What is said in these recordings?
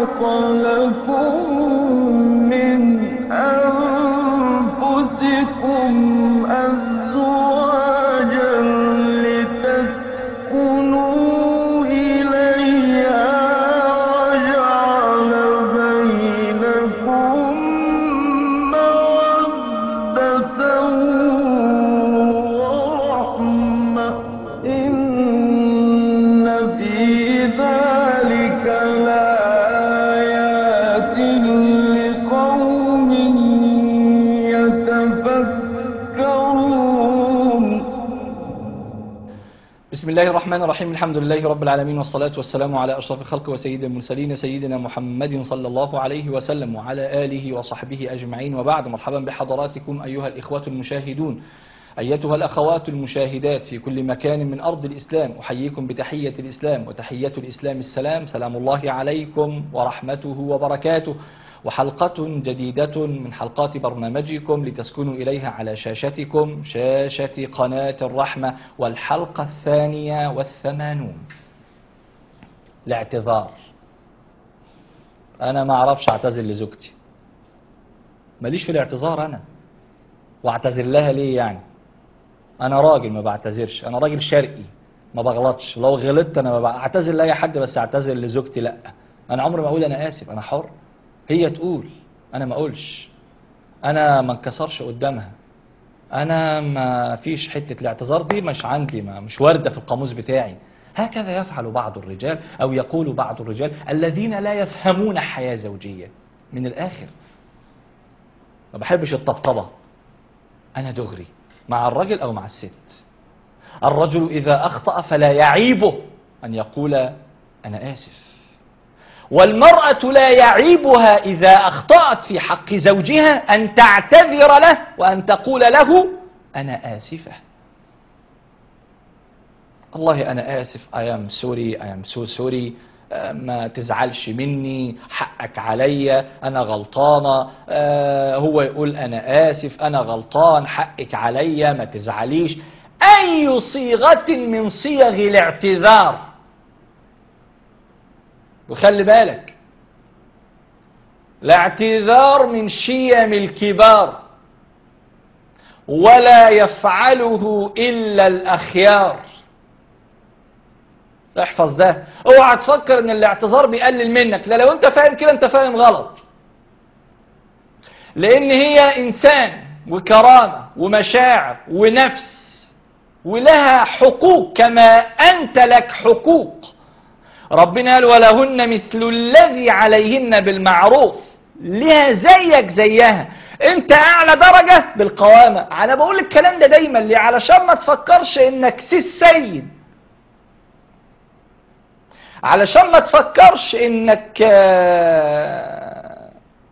خلق لكم من أنفسكم أزواجا لتسكنوا إليها وجعل بينكم مودة ورحمة إن في ذلك لآيات لقوم يتفكرون بسم الله الرحمن الرحيم الحمد لله رب العالمين والصلاة والسلام على أشرف الخلق وسيد المرسلين سيدنا محمد صلى الله عليه وسلم وعلى آله وصحبه أجمعين وبعد مرحبا بحضراتكم أيها الإخوة المشاهدون أيتها الأخوات المشاهدات في كل مكان من أرض الإسلام أحييكم بتحية الإسلام وتحية الإسلام السلام سلام الله عليكم ورحمته وبركاته وحلقة جديدة من حلقات برنامجكم لتسكنوا إليها على شاشتكم شاشة قناة الرحمة والحلقة الثانية والثمانون الاعتذار أنا ما أعرفش أعتذر لزوجتي ماليش في الاعتذار أنا واعتذر لها ليه يعني أنا راجل ما بعتذرش أنا راجل شرقي ما بغلطش لو غلطت أنا ما بعتذر لأي حد بس أعتذر لزوجتي لأ أنا عمري ما أقول أنا آسف أنا حر هي تقول انا ما اقولش انا ما انكسرش قدامها انا ما فيش حتة الاعتذار دي مش عندي ما مش واردة في القاموس بتاعي هكذا يفعل بعض الرجال او يقول بعض الرجال الذين لا يفهمون حياة زوجية من الاخر ما بحبش الطبطبة انا دغري مع الرجل او مع الست الرجل اذا اخطأ فلا يعيبه ان يقول انا اسف والمرأة لا يعيبها إذا أخطأت في حق زوجها أن تعتذر له وأن تقول له أنا آسفة الله أنا آسف I am sorry I am so sorry آه، ما تزعلش مني حقك عليا أنا غلطانة آه، هو يقول أنا آسف أنا غلطان حقك عليا ما تزعليش أي صيغة من صيغ الاعتذار وخلي بالك الاعتذار من شيم الكبار ولا يفعله إلا الأخيار احفظ ده اوعى تفكر ان الاعتذار بيقلل منك لا لو انت فاهم كده انت فاهم غلط لان هي انسان وكرامة ومشاعر ونفس ولها حقوق كما انت لك حقوق ربنا قال ولهن مثل الذي عليهن بالمعروف لها زيك زيها انت اعلى درجة بالقوامة انا بقول الكلام ده دايما ليه علشان ما تفكرش انك سيس سيد علشان ما تفكرش انك آه،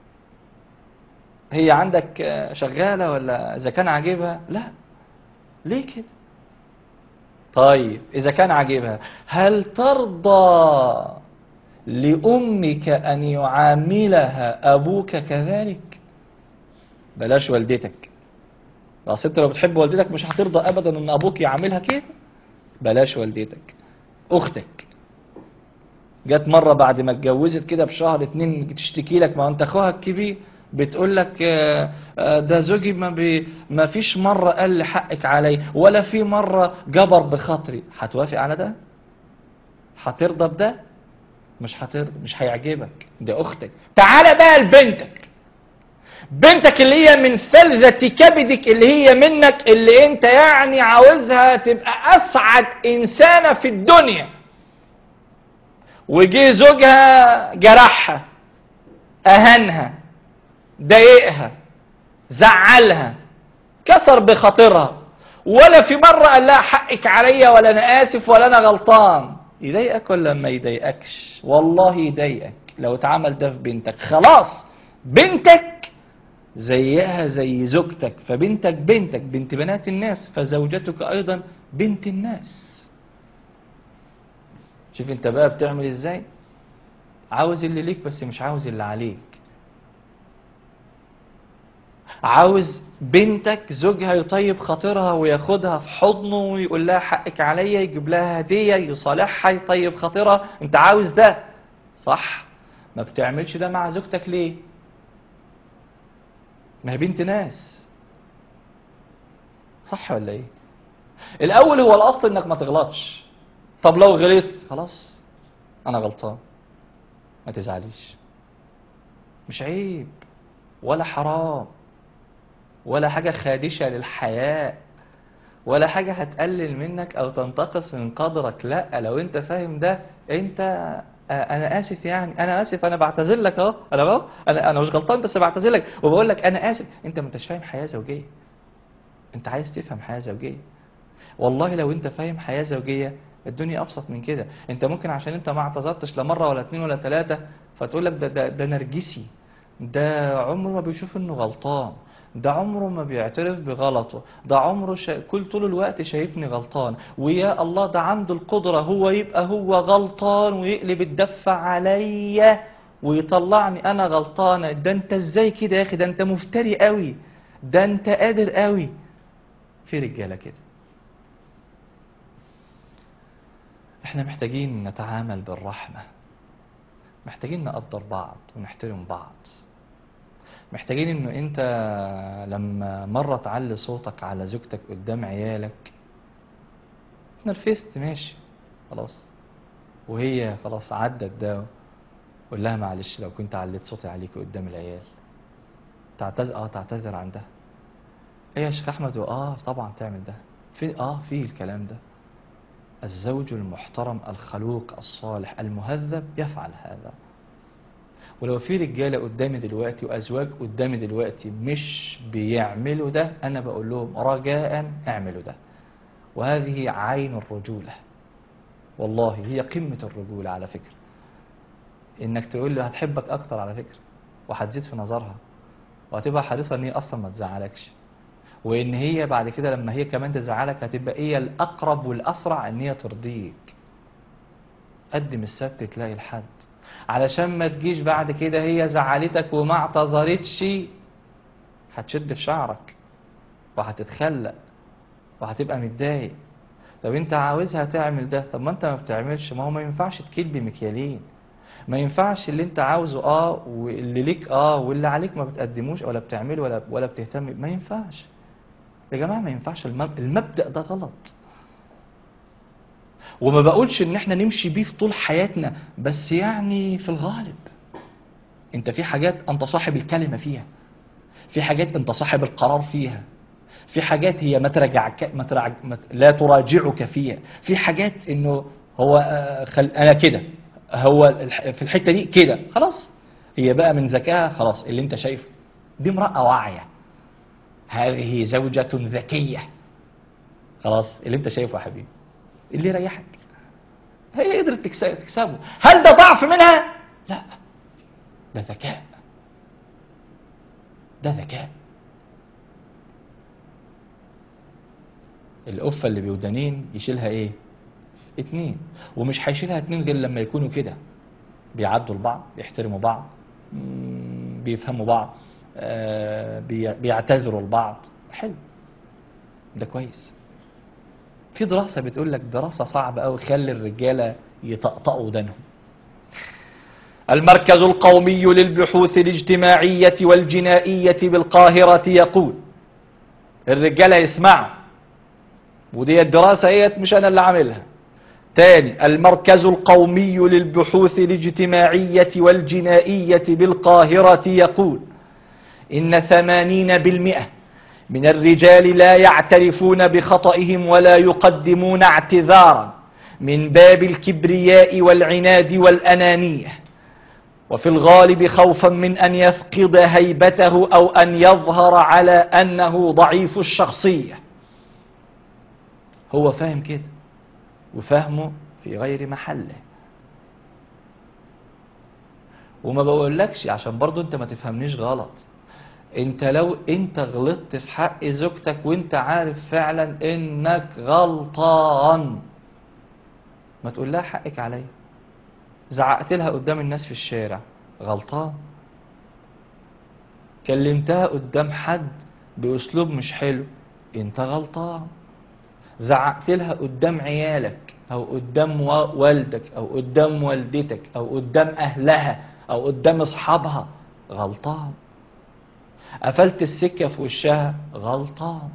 هي عندك آه، شغالة ولا اذا كان عاجبها لا ليه كده طيب إذا كان عاجبها هل ترضى لأمك أن يعاملها أبوك كذلك بلاش والدتك اصل انت لو بتحب والدتك مش هترضى ابدا ان ابوك يعاملها كده بلاش والدتك اختك جت مرة بعد ما اتجوزت كده بشهر اتنين تشتكي لك ما هو انت اخوها الكبير بتقول لك آه، آه، ده زوجي ما, بي ما فيش مرة قال لي حقك علي ولا في مرة جبر بخاطري هتوافق على ده هترضى بده مش هترضى مش هيعجبك ده اختك تعالى بقى لبنتك بنتك اللي هي من فلذة كبدك اللي هي منك اللي انت يعني عاوزها تبقى اسعد انسانة في الدنيا وجي زوجها جرحها اهانها ضايقها زعلها كسر بخاطرها ولا في مرة قال لها حقك عليا ولا انا اسف ولا انا غلطان يضايقك ولا ما يضايقكش والله يضايقك لو اتعمل ده في بنتك خلاص بنتك زيها زي زوجتك فبنتك بنتك بنت بنات الناس فزوجتك ايضا بنت الناس شوف انت بقى بتعمل ازاي عاوز اللي ليك بس مش عاوز اللي عليك عاوز بنتك زوجها يطيب خاطرها وياخدها في حضنه ويقول لها حقك عليا يجيب لها هدية يصالحها يطيب خاطرها انت عاوز ده صح ما بتعملش ده مع زوجتك ليه ما هي بنت ناس صح ولا ايه الاول هو الاصل انك ما تغلطش طب لو غلطت خلاص انا غلطان ما تزعليش مش عيب ولا حرام ولا حاجة خادشة للحياة ولا حاجة هتقلل منك أو تنتقص من قدرك لا لو أنت فاهم ده أنت آه، أنا آسف يعني أنا آسف أنا بعتذر لك أهو أنا أهو أنا أنا مش غلطان بس بعتذر لك وبقول لك أنا آسف أنت ما أنتش فاهم حياة زوجية أنت عايز تفهم حياة زوجية والله لو أنت فاهم حياة زوجية الدنيا أبسط من كده أنت ممكن عشان أنت ما اعتذرتش لا مرة ولا اتنين ولا تلاتة فتقول لك ده ده ده نرجسي ده عمره ما بيشوف إنه غلطان ده عمره ما بيعترف بغلطه ده عمره شا... كل طول الوقت شايفني غلطان ويا الله ده عنده القدرة هو يبقى هو غلطان ويقلب الدفة عليا ويطلعني انا غلطانة ده انت ازاي كده يا اخي ده انت مفتري قوي ده انت قادر قوي في رجالة كده احنا محتاجين نتعامل بالرحمة محتاجين نقدر بعض ونحترم بعض محتاجين انه انت لما مرة تعلي صوتك على زوجتك قدام عيالك نرفزت ماشي خلاص وهي خلاص عدت ده قول لها معلش لو كنت عليت صوتي عليك قدام العيال تعتذر اه تعتذر عن ده ايه يا شيخ احمد اه طبعا تعمل ده في اه في الكلام ده الزوج المحترم الخلوق الصالح المهذب يفعل هذا ولو في رجاله قدامي دلوقتي وازواج قدامي دلوقتي مش بيعملوا ده انا بقول لهم رجاء اعملوا ده وهذه عين الرجوله والله هي قمه الرجوله على فكره انك تقول له هتحبك اكتر على فكره وهتزيد في نظرها وهتبقى حريصه ان هي اصلا ما تزعلكش وان هي بعد كده لما هي كمان تزعلك هتبقى هي الاقرب والاسرع ان هي ترضيك قدم السبت تلاقي الحد علشان ما تجيش بعد كده هي زعلتك وما اعتذرتش هتشد في شعرك وهتتخلق وهتبقى متضايق طب انت عاوزها تعمل ده طب ما انت ما بتعملش ما هو ما ينفعش تكيل بمكيالين ما ينفعش اللي انت عاوزه اه واللي ليك اه واللي عليك ما بتقدموش ولا بتعمله ولا ولا بتهتم ما ينفعش يا جماعه ما ينفعش المب... المبدأ ده غلط وما بقولش ان احنا نمشي بيه في طول حياتنا بس يعني في الغالب انت في حاجات انت صاحب الكلمة فيها في حاجات انت صاحب القرار فيها في حاجات هي ما تراجعك ما تراجع ما ت- لا تراجعك فيها في حاجات انه هو آه، خل... انا كده هو الح- في الحتة دي كده خلاص هي بقى من ذكائها خلاص اللي انت شايفه دي امرأة واعية هذه زوجة ذكية خلاص اللي انت شايفه يا حبيبي اللي يريحك هي قدرت تكس- تكسبه هل ده ضعف منها لا ده ذكاء ده ذكاء القفة اللي بودانين يشيلها ايه اتنين ومش هيشيلها اتنين غير لما يكونوا كده بيعدوا لبعض بيحترموا بعض مم، بيفهموا بعض آه، بي- بيعتذروا لبعض حلو ده كويس في دراسة بتقول لك دراسة صعبة أوي خلي الرجالة يطقطقوا ودانهم المركز القومي للبحوث الاجتماعية والجنائية بالقاهرة يقول الرجالة يسمعوا ودي الدراسة ايت مش أنا اللي عاملها تاني المركز القومي للبحوث الاجتماعية والجنائية بالقاهرة يقول إن ثمانين بالمئة من الرجال لا يعترفون بخطئهم ولا يقدمون اعتذارا من باب الكبرياء والعناد والأنانية وفي الغالب خوفا من أن يفقد هيبته أو أن يظهر على أنه ضعيف الشخصية هو فاهم كده وفهمه في غير محله وما بقولكش عشان برضو انت ما تفهمنيش غلط انت لو انت غلطت في حق زوجتك وانت عارف فعلا انك غلطان ما تقول لها حقك عليا زعقت لها قدام الناس في الشارع غلطان كلمتها قدام حد باسلوب مش حلو انت غلطان زعقت لها قدام عيالك او قدام و- والدك او قدام والدتك او قدام اهلها او قدام اصحابها غلطان قفلت السكة في وشها غلطان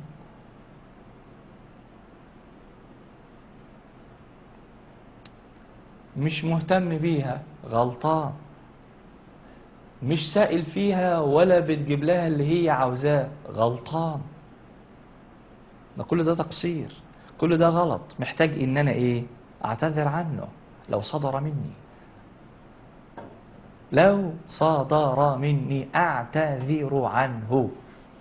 مش مهتم بيها غلطان مش سائل فيها ولا بتجيب لها اللي هي عاوزاه غلطان ده كل ده تقصير كل ده غلط محتاج ان انا ايه اعتذر عنه لو صدر مني لو صدر مني اعتذر عنه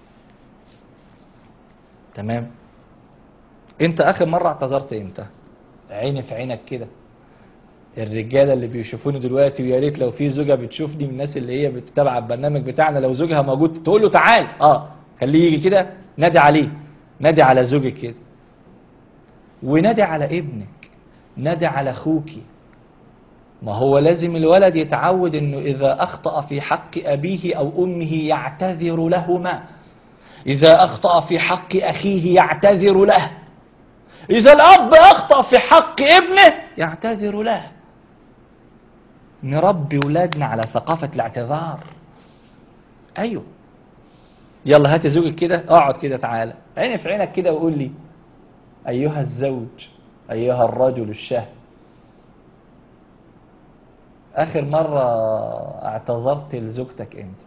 تمام انت اخر مرة اعتذرت امتى عيني في عينك كده الرجاله اللي بيشوفوني دلوقتي ويا ريت لو في زوجه بتشوفني من الناس اللي هي بتتابع البرنامج بتاعنا لو زوجها موجود تقول له تعال اه خليه يجي كده نادي عليه نادي على زوجك كده ونادي على ابنك نادي على اخوكي ما هو لازم الولد يتعود انه اذا اخطأ في حق ابيه او امه يعتذر لهما اذا اخطأ في حق اخيه يعتذر له اذا الاب اخطأ في حق ابنه يعتذر له نربي ولادنا على ثقافة الاعتذار ايوه يلا هات زوجك كده اقعد كده تعالى عيني في عينك كده وقول لي ايها الزوج ايها الرجل الشهم اخر مرة اعتذرت لزوجتك امتى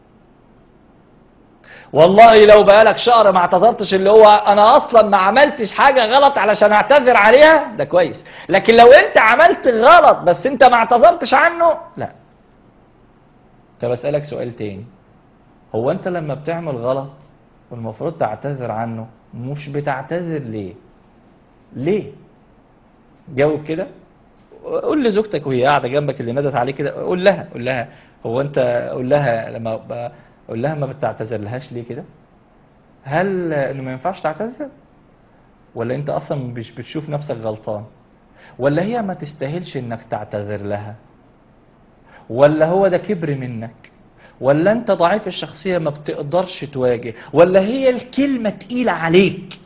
والله لو بقالك شهر ما اعتذرتش اللي هو انا اصلا ما عملتش حاجة غلط علشان اعتذر عليها ده كويس لكن لو انت عملت غلط بس انت ما اعتذرتش عنه لا طب اسألك سؤال تاني هو انت لما بتعمل غلط والمفروض تعتذر عنه مش بتعتذر ليه ليه جاوب كده قول لزوجتك وهي قاعده جنبك اللي نادت عليه كده قول لها قول لها هو انت قول لها لما ب- قول لها ما بتعتذر لهاش ليه كده هل انه ما ينفعش تعتذر ولا انت اصلا مش بتشوف نفسك غلطان ولا هي ما تستاهلش انك تعتذر لها ولا هو ده كبر منك ولا انت ضعيف الشخصية ما بتقدرش تواجه ولا هي الكلمة تقيلة عليك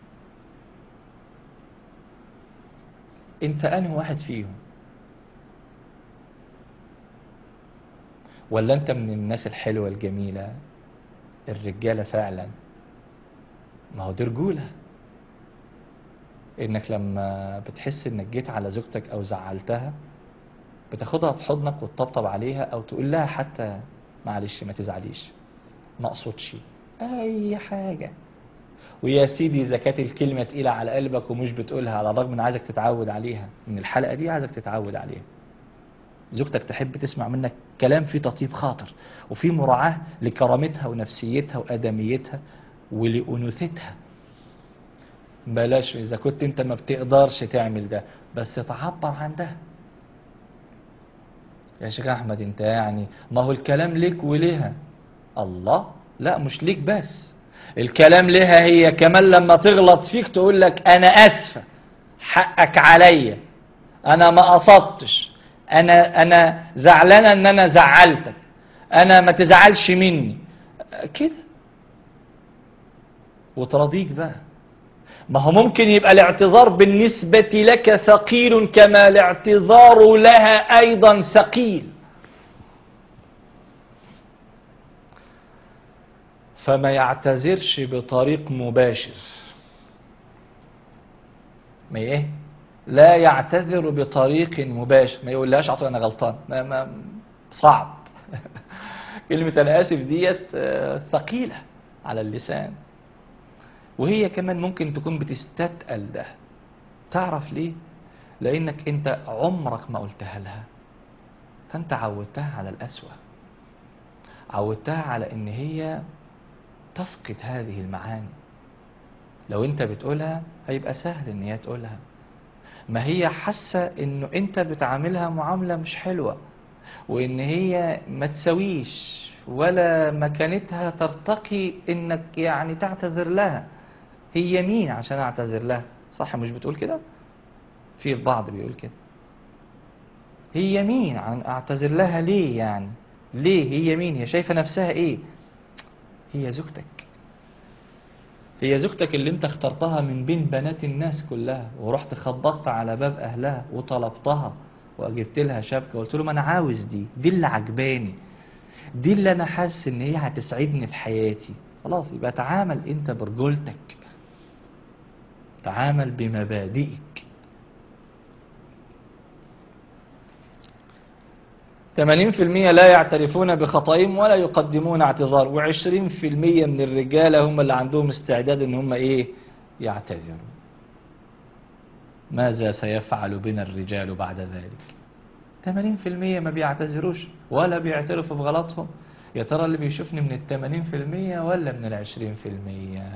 انت انهي واحد فيهم ولا انت من الناس الحلوة الجميلة الرجالة فعلا ما هو دي رجولة انك لما بتحس انك جيت على زوجتك او زعلتها بتاخدها في حضنك وتطبطب عليها او تقول لها حتى معلش ما تزعليش ما اقصدش اي حاجة ويا سيدي اذا كانت الكلمة تقيلة على قلبك ومش بتقولها على الرغم من عايزك تتعود عليها من الحلقة دي عايزك تتعود عليها زوجتك تحب تسمع منك كلام فيه تطيب خاطر وفيه مراعاة لكرامتها ونفسيتها وآدميتها ولأنوثتها بلاش إذا كنت أنت ما بتقدرش تعمل ده بس تعبر عن ده يا شيخ أحمد أنت يعني ما هو الكلام ليك وليها الله لا مش ليك بس الكلام لها هي كمان لما تغلط فيك تقول لك أنا أسفة حقك عليا أنا ما قصدتش أنا أنا زعلانة إن أنا زعلتك أنا ما تزعلش مني كده وترضيك بقى ما هو ممكن يبقى الاعتذار بالنسبة لك ثقيل كما الاعتذار لها أيضا ثقيل فما يعتذرش بطريق مباشر ما ايه لا يعتذر بطريق مباشر ما يقولهاش عطوا انا غلطان ما ما صعب كلمة انا اسف ديت آه، ثقيلة على اللسان وهي كمان ممكن تكون بتستثقل ده تعرف ليه لانك انت عمرك ما قلتها لها فانت عودتها على الاسوأ عودتها على ان هي تفقد هذه المعاني لو انت بتقولها هيبقى سهل ان هي تقولها ما هي حاسة انه انت بتعاملها معاملة مش حلوة وان هي ما تسويش ولا مكانتها ترتقي انك يعني تعتذر لها هي مين عشان اعتذر لها صح مش بتقول كده في البعض بيقول كده هي مين عن اعتذر لها ليه يعني ليه هي مين هي شايفة نفسها ايه هي زوجتك هي زوجتك اللي انت اخترتها من بين بنات الناس كلها ورحت خبطت على باب اهلها وطلبتها وجبت لها شبكة قلت له ما انا عاوز دي دي اللي عجباني دي اللي انا حاسس ان هي هتسعدني في حياتي خلاص يبقى تعامل انت برجولتك تعامل بمبادئك 80% لا يعترفون بخطئهم ولا يقدمون اعتذار و20% من الرجالة هم اللي عندهم استعداد ان هم ايه يعتذروا ماذا سيفعل بنا الرجال بعد ذلك 80% ما بيعتذروش ولا بيعترفوا بغلطهم يا ترى اللي بيشوفني من الثمانين في المية ولا من العشرين في المية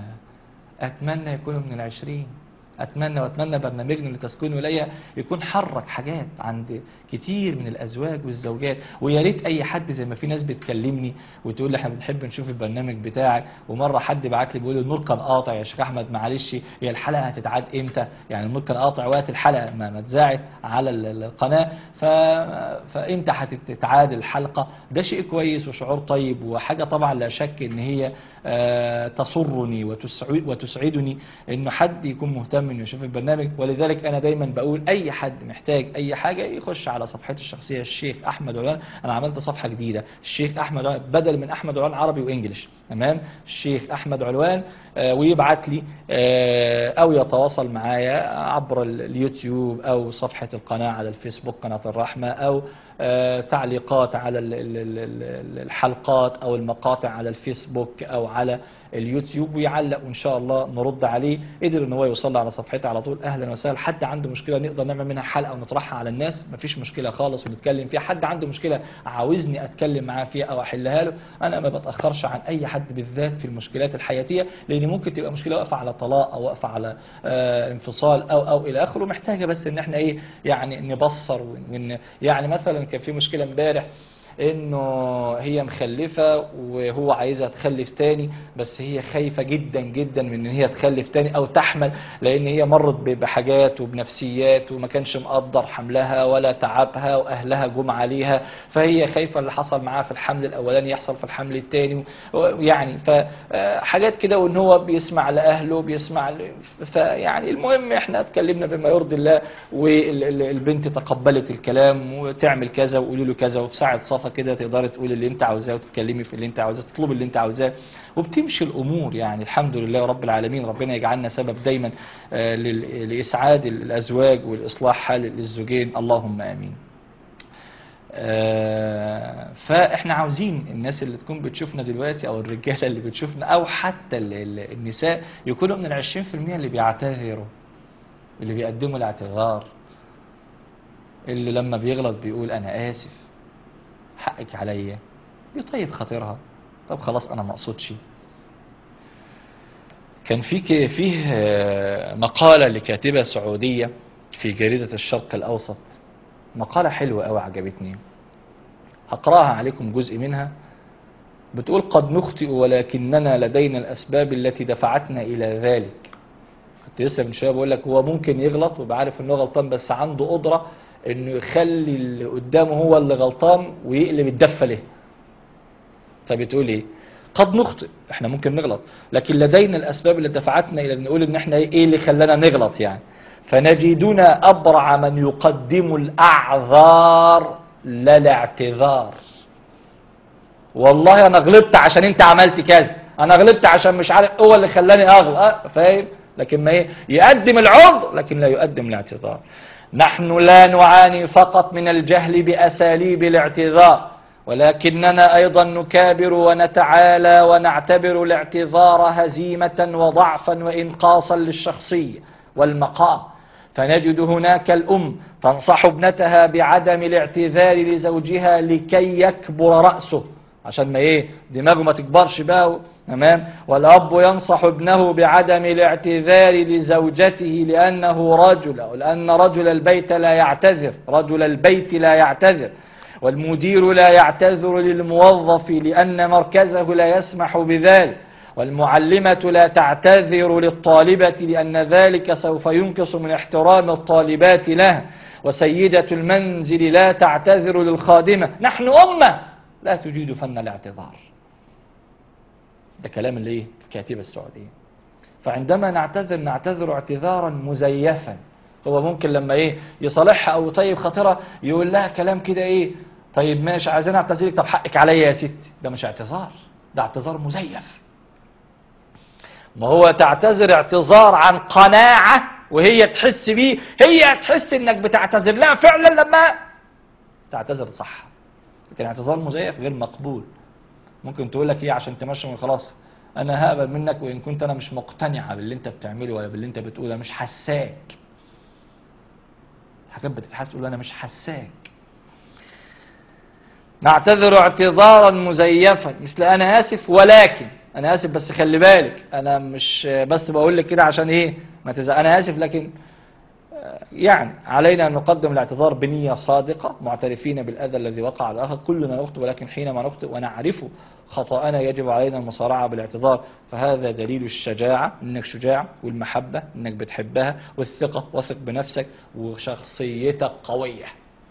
أتمنى يكونوا من العشرين أتمنى وأتمنى برنامجنا لتسكين إليها يكون حرك حاجات عند كتير من الأزواج والزوجات ويا ريت أي حد زي ما في ناس بتكلمني وتقول لي احنا بنحب نشوف البرنامج بتاعك ومرة حد بعت لي بيقول لي النور كان قاطع يا شيخ أحمد معلش هي الحلقة هتتعاد إمتى؟ يعني النور كان قاطع وقت الحلقة ما ما اتذاعت على ال- القناة ف... فإمتى هتتعاد الحلقة؟ ده شيء كويس وشعور طيب وحاجة طبعا لا شك إن هي آه، تسرني وتسع- وتسعدني انه حد يكون مهتم انه يشوف البرنامج ولذلك انا دايما بقول اي حد محتاج اي حاجه يخش على صفحتي الشخصيه الشيخ احمد علوان انا عملت صفحه جديده الشيخ احمد علوان بدل من احمد علوان عربي وانجليش تمام الشيخ احمد علوان آه، ويبعت لي آه، او يتواصل معايا عبر ال- اليوتيوب او صفحه القناه على الفيسبوك قناه الرحمه او آه، تعليقات على ال- ال- ال- ال- الحلقات او المقاطع على الفيسبوك او على اليوتيوب ويعلق وان شاء الله نرد عليه قدر ان هو يوصل لي على صفحتي على طول اهلا وسهلا حد عنده مشكله نقدر نعمل منها حلقه ونطرحها على الناس مفيش مشكله خالص ونتكلم فيها حد عنده مشكله عاوزني اتكلم معاه فيها او احلها له انا ما بتاخرش عن اي حد بالذات في المشكلات الحياتيه لان ممكن تبقى مشكله واقفه على طلاق او واقفه على آه، انفصال او او الى اخره محتاجه بس ان احنا ايه يعني نبصر وإن يعني مثلا كان في مشكله امبارح انه هي مخلفة وهو عايزها تخلف تاني بس هي خايفة جدا جدا من ان هي تخلف تاني او تحمل لان هي مرت ب- بحاجات وبنفسيات وما كانش مقدر حملها ولا تعبها واهلها جم عليها فهي خايفة اللي حصل معاها في الحمل الاولاني يحصل في الحمل التاني يعني فحاجات كده وان هو بيسمع لاهله بيسمع ل- فيعني المهم احنا اتكلمنا بما يرضي الله والبنت تقبلت الكلام وتعمل كذا وقولوا له كذا وفي ساعة صفا كده تقدري تقولي اللي انت عاوزاه وتتكلمي في اللي انت عاوزاه تطلبي اللي انت عاوزاه وبتمشي الامور يعني الحمد لله رب العالمين ربنا يجعلنا سبب دايما آه، لل- لاسعاد الازواج والاصلاح حال الزوجين اللهم امين آه، فاحنا عاوزين الناس اللي تكون بتشوفنا دلوقتي او الرجاله اللي بتشوفنا او حتى ال- ال- النساء يكونوا من العشرين في المية اللي بيعتذروا اللي بيقدموا الاعتذار اللي لما بيغلط بيقول انا اسف حقك عليا بيطيب خاطرها طب خلاص انا ما اقصدش كان في ك- فيه آه، مقالة لكاتبة سعودية في جريدة الشرق الأوسط مقالة حلوة أوي عجبتني هقرأها عليكم جزء منها بتقول قد نخطئ ولكننا لدينا الأسباب التي دفعتنا إلى ذلك كنت لسه من شويه بقول لك هو ممكن يغلط ويبقى عارف انه غلطان بس عنده قدره انه يخلي اللي قدامه هو اللي غلطان ويقلب الدفه ليه فبتقول ايه قد نخطئ احنا ممكن نغلط لكن لدينا الاسباب اللي دفعتنا الى ان نقول ان احنا ايه اللي خلانا نغلط يعني فنجدنا ابرع من يقدم الاعذار لا الاعتذار والله انا غلطت عشان انت عملت كذا انا غلطت عشان مش عارف هو اللي خلاني اغلط أه فاهم لكن ما ايه يقدم العذر لكن لا يقدم الاعتذار نحن لا نعاني فقط من الجهل باساليب الاعتذار ولكننا ايضا نكابر ونتعالى ونعتبر الاعتذار هزيمه وضعفا وانقاصا للشخصيه والمقام فنجد هناك الأم تنصح ابنتها بعدم الاعتذار لزوجها لكي يكبر رأسه عشان ما ايه دماغه ما تكبرش بقى تمام والأب ينصح ابنه بعدم الاعتذار لزوجته لأنه رجل أو لأن رجل البيت لا يعتذر رجل البيت لا يعتذر والمدير لا يعتذر للموظف لأن مركزه لا يسمح بذلك والمعلمة لا تعتذر للطالبة لأن ذلك سوف ينقص من احترام الطالبات لها وسيدة المنزل لا تعتذر للخادمة نحن أمة لا تجيد فن الاعتذار ده كلام اللي ايه الكاتبة السعودية فعندما نعتذر نعتذر اعتذارا مزيفا هو ممكن لما ايه يصالحها او يطيب خاطرها يقول لها كلام كده ايه طيب ماشي عايزين اعتذرك طب حقك عليا يا ستي ده مش اعتذار ده اعتذار مزيف ما هو تعتذر اعتذار عن قناعة وهي تحس بيه هي تحس انك بتعتذر لها فعلا لما تعتذر صح لكن اعتذار مزيف غير مقبول ممكن تقول لك ايه عشان تمشي من خلاص انا هقبل منك وان كنت انا مش مقتنعه باللي انت بتعمله ولا باللي انت بتقوله انا مش حساك حاجات بتتحس تقول انا مش حساك نعتذر اعتذارا مزيفا مثل انا اسف ولكن انا اسف بس خلي بالك انا مش بس بقول لك كده عشان ايه ما تزعل انا اسف لكن يعني علينا أن نقدم الاعتذار بنية صادقة معترفين بالأذى الذي وقع على الآخر كلنا نخطئ ولكن حينما نخطئ ونعرف خطأنا يجب علينا المصارعة بالاعتذار فهذا دليل الشجاعة إنك شجاع والمحبة إنك بتحبها والثقة وثق بنفسك وشخصيتك قوية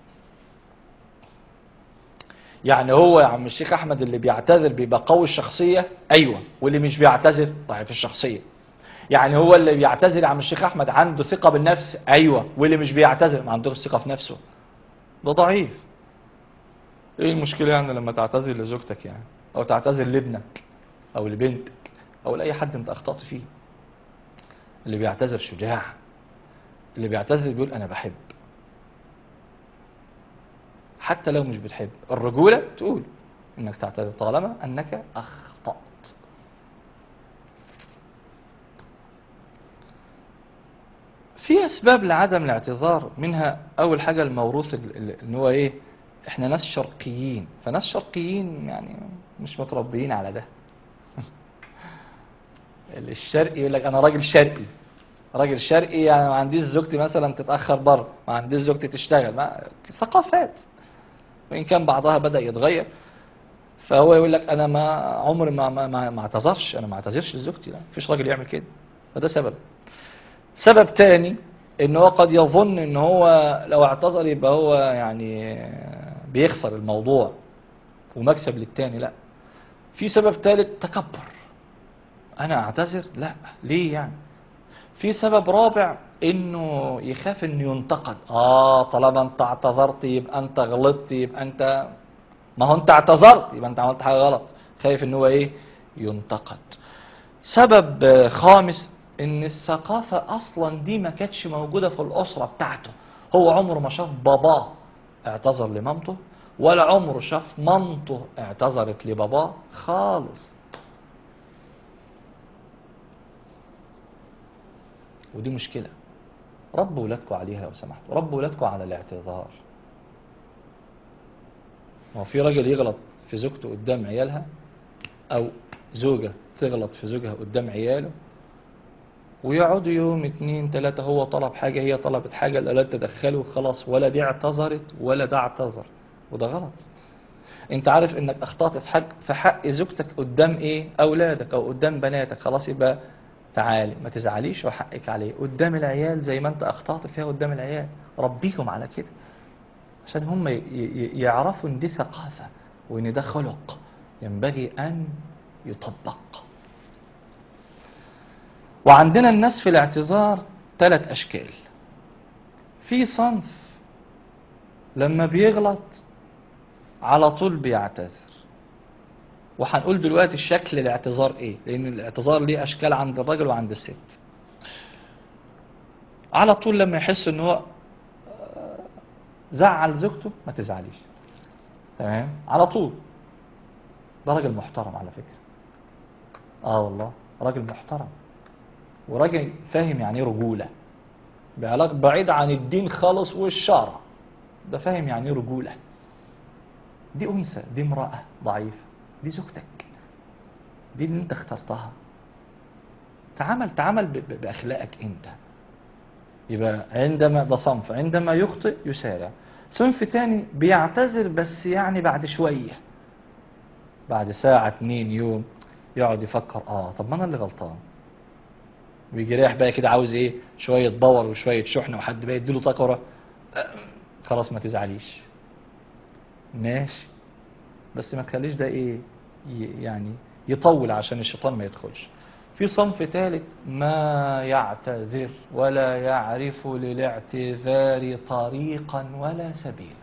يعني هو يا عم الشيخ أحمد اللي بيعتذر بيبقى قوي الشخصية أيوة واللي مش بيعتذر ضعيف الشخصية يعني هو اللي بيعتذر عن الشيخ احمد عنده ثقة بالنفس ايوه واللي مش بيعتذر ما عندوش ثقة في نفسه ده ضعيف ايه المشكلة يعني لما تعتذر لزوجتك يعني او تعتذر لابنك او لبنتك او لاي حد انت اخطأت فيه اللي بيعتذر شجاع اللي بيعتذر بيقول انا بحب حتى لو مش بتحب الرجولة تقول انك تعتذر طالما انك اخطأت في اسباب لعدم الاعتذار منها اول حاجه الموروث ال- ال- ان هو ايه احنا ناس شرقيين فناس شرقيين يعني مش متربيين على ده الشرقي يقول لك انا راجل شرقي راجل شرقي يعني ما عنديش زوجتي مثلا تتاخر بره ما عنديش زوجتي تشتغل ما ثقافات وان كان بعضها بدا يتغير فهو يقول لك انا ما عمري ما ما ما, ما اعتذرش انا ما اعتذرش لزوجتي لا مفيش راجل يعمل كده فده سبب سبب تاني ان هو قد يظن ان هو لو اعتذر يبقى هو يعني بيخسر الموضوع ومكسب للتاني لا في سبب ثالث تكبر انا اعتذر لا ليه يعني في سبب رابع انه يخاف انه ينتقد اه طالما انت اعتذرت يبقى انت غلطت يبقى انت ما هو انت اعتذرت يبقى انت عملت حاجه غلط خايف ان هو ايه ينتقد سبب آه، خامس ان الثقافة اصلا دي ما كانتش موجودة في الاسرة بتاعته هو عمره ما شاف باباه اعتذر لمامته ولا عمره شاف مامته اعتذرت لباباه خالص ودي مشكلة ربوا ولادكم عليها لو سمحتوا ربوا ولادكم على الاعتذار ما هو في راجل يغلط في زوجته قدام عيالها او زوجة تغلط في زوجها قدام عياله ويقعدوا يوم اتنين تلاتة هو طلب حاجة هي طلبت حاجة الأولاد تدخلوا خلاص ولا دي اعتذرت ولا ده اعتذر وده غلط انت عارف انك اخطأت في حق في حق زوجتك قدام ايه اولادك او قدام بناتك خلاص يبقى تعالي ما تزعليش وحقك عليه قدام العيال زي ما انت اخطأت فيها قدام العيال ربيهم على كده عشان هم ي- ي- يعرفوا ان دي ثقافة وان ده خلق ينبغي ان يطبق وعندنا الناس في الاعتذار ثلاث أشكال في صنف لما بيغلط على طول بيعتذر وهنقول دلوقتي شكل الاعتذار ايه لان الاعتذار ليه اشكال عند الراجل وعند الست على طول لما يحس ان هو آه، زعل زوجته ما تزعليش تمام على طول ده راجل محترم على فكرة اه والله راجل محترم وراجل فاهم يعني ايه رجولة بعلاقة بعيد عن الدين خالص والشرع ده فاهم يعني ايه رجولة دي أنثى دي امرأة ضعيفة دي زوجتك دي اللي انت اخترتها تعامل تعامل ب- ب- بأخلاقك انت يبقى عندما ده صنف عندما يخطئ يسارع صنف تاني بيعتذر بس يعني بعد شوية بعد ساعة اتنين يوم يقعد يفكر اه طب ما انا اللي غلطان ويجي رايح بقى كده عاوز ايه شوية باور وشوية شحن وحد بقى يديله طاقة ورا آه، خلاص ما تزعليش ماشي بس ما تخليش ده ايه ي- يعني يطول عشان الشيطان ما يدخلش في صنف ثالث ما يعتذر ولا يعرف للاعتذار طريقا ولا سبيلا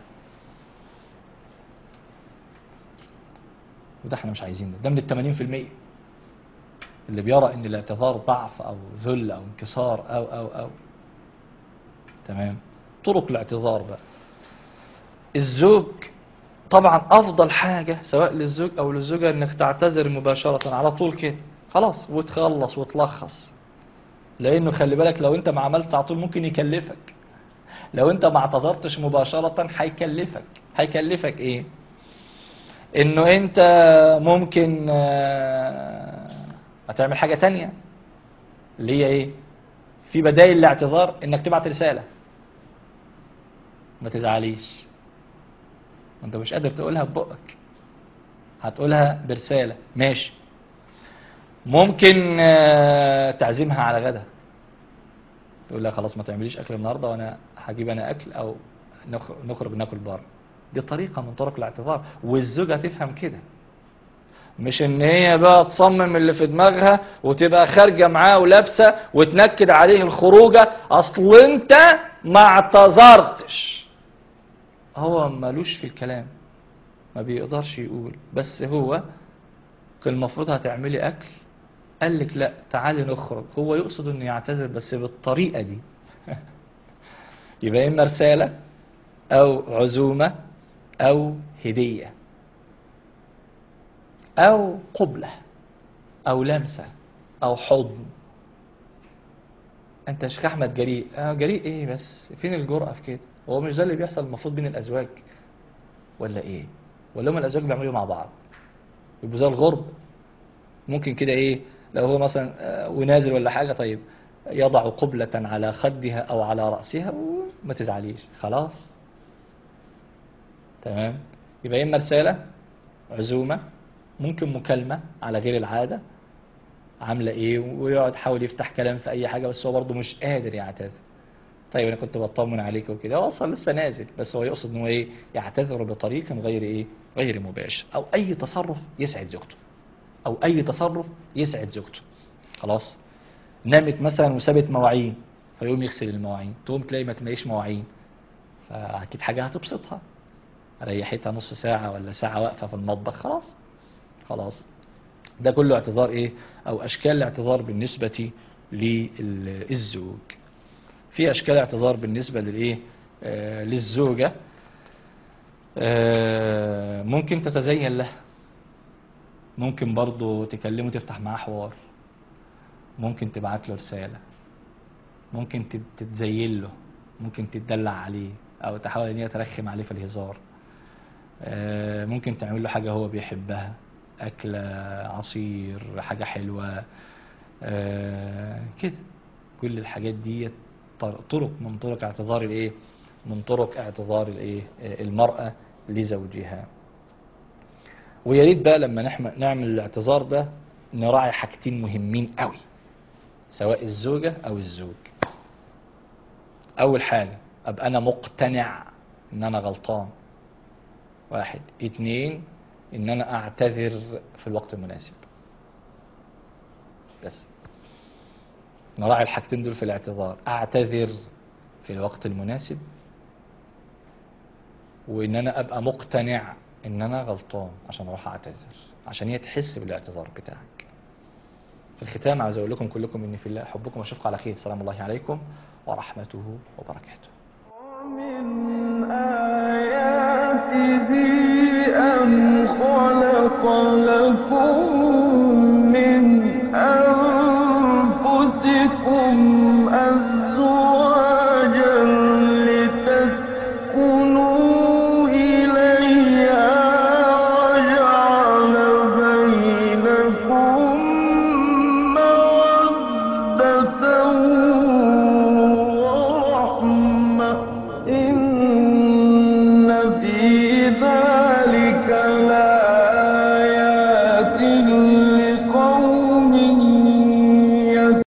وده احنا مش عايزين ده ده من الثمانين في المية اللي بيرى ان الاعتذار ضعف او ذل او انكسار او او او تمام طرق الاعتذار بقى الزوج طبعا افضل حاجة سواء للزوج او للزوجة انك تعتذر مباشرة على طول كده خلاص وتخلص وتلخص لانه خلي بالك لو انت ما عملت على طول ممكن يكلفك لو انت ما اعتذرتش مباشرة هيكلفك هيكلفك ايه انه انت ممكن آه، هتعمل حاجة تانية اللي هي ايه في بدائل الاعتذار انك تبعت رسالة ما تزعليش وانت مش قادر تقولها ببقك هتقولها برسالة ماشي ممكن آه، تعزمها على غدا تقول لها خلاص ما تعمليش اكل النهارده وانا هجيب انا اكل او نخ- نخرج ناكل بره دي طريقه من طرق الاعتذار والزوجه تفهم كده مش ان هي بقى تصمم اللي في دماغها وتبقى خارجه معاه ولابسه وتنكد عليه الخروجه اصل انت ما اعتذرتش هو ملوش في الكلام ما بيقدرش يقول بس هو كان المفروض هتعملي اكل قال لك لا تعالي نخرج هو يقصد انه يعتذر بس بالطريقه دي يبقى اما رساله او عزومه او هديه او قبله او لمسه او حضن انت يا شيخ احمد جريء اه جريء ايه بس فين الجرأة في كده هو مش ده اللي بيحصل المفروض بين الازواج ولا ايه ولا هم الازواج بيعملوا مع بعض يبقوا زي الغرب ممكن كده ايه لو هو مثلا آه، ونازل ولا حاجة طيب يضع قبلة على خدها او على رأسها وما تزعليش خلاص تمام يبقى اما رسالة عزومة ممكن مكالمة على غير العادة عاملة ايه ويقعد يحاول يفتح كلام في اي حاجة بس هو برضه مش قادر يعتذر طيب انا كنت بطمن عليك وكده هو اصلا لسه نازل بس هو يقصد ان هو ايه يعتذر بطريق غير ايه غير مباشر او اي تصرف يسعد زوجته او اي تصرف يسعد زوجته خلاص نامت مثلا وسابت مواعين فيقوم يغسل المواعين تقوم تلاقي ما تلاقيش مواعين فاكيد حاجه هتبسطها ريحتها نص ساعه ولا ساعه واقفه في المطبخ خلاص خلاص ده كله اعتذار ايه او اشكال الاعتذار بالنسبه للزوج في اشكال اعتذار بالنسبه للايه آه للزوجه آه ممكن تتزين له ممكن برضو تكلمه تفتح معاه حوار ممكن تبعت له رسالة ممكن تت- تتزين له ممكن تتدلع عليه او تحاول ان هي ترخم عليه في الهزار آه، ممكن تعمل له حاجة هو بيحبها أكلة عصير حاجة حلوة آه، كده كل الحاجات دي طر- طرق من طرق اعتذار الايه من طرق اعتذار الايه آه، المرأة لزوجها ويا ريت بقى لما نحم- نعمل الاعتذار ده نراعي حاجتين مهمين قوي سواء الزوجة او الزوج اول حاجة ابقى انا مقتنع ان انا غلطان واحد اتنين ان انا اعتذر في الوقت المناسب بس نراعي الحاجتين دول في الاعتذار اعتذر في الوقت المناسب وان انا ابقى مقتنع ان انا غلطان عشان اروح اعتذر عشان هي تحس بالاعتذار بتاعك في الختام عاوز اقول لكم كلكم اني في الله احبكم واشوفكم على خير سلام الله عليكم ورحمته وبركاته ومن آياته أن خلق